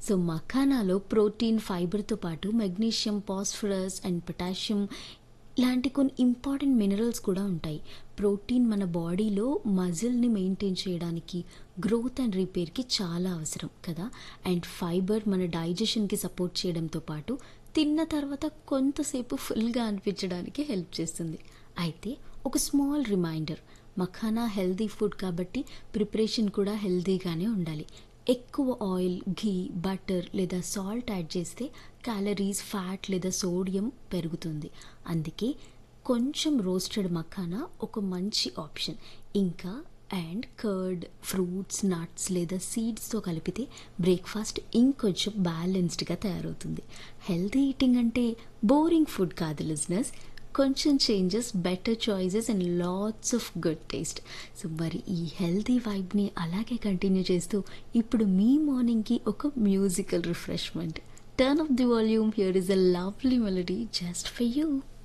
so మఖానాలో protein ఫైబర్తో పాటు magnesium phosphorus and potassium ఇలాంటి కొన్ని ఇంపార్టెంట్ మినరల్స్ కూడా ఉంటాయి ప్రోటీన్ మన బాడీలో మజిల్ని మెయింటైన్ చేయడానికి గ్రోత్ అండ్ రిపేర్కి చాలా అవసరం కదా అండ్ ఫైబర్ మన డైజెషన్కి సపోర్ట్ చేయడంతో పాటు తిన్న తర్వాత కొంతసేపు ఫుల్గా అనిపించడానికి హెల్ప్ చేస్తుంది అయితే ఒక small reminder makhana healthy food కాబట్టి ప్రిపరేషన్ కూడా హెల్దీగానే ఉండాలి ఎక్కువ ఆయిల్ ఘీ బటర్ లేదా సాల్ట్ యాడ్ చేస్తే క్యాలరీస్ ఫ్యాట్ లేదా సోడియం పెరుగుతుంది అందుకే కొంచెం రోస్టెడ్ మఖానా ఒక మంచి ఆప్షన్ ఇంకా అండ్ కర్డ్ ఫ్రూట్స్ నట్స్ లేదా సీడ్స్తో కలిపితే బ్రేక్ఫాస్ట్ ఇంకొంచెం బ్యాలెన్స్డ్గా తయారవుతుంది హెల్తీ ఈటింగ్ అంటే బోరింగ్ ఫుడ్ కాదు లిజినెస్ కొంచెం changes better choices and lots of good taste so మరి ఈ హెల్తీ వైబ్ని అలాగే కంటిన్యూ చేస్తూ ఇప్పుడు మీ మార్నింగ్కి ఒక musical refreshment turn off the volume here is a lovely melody just for you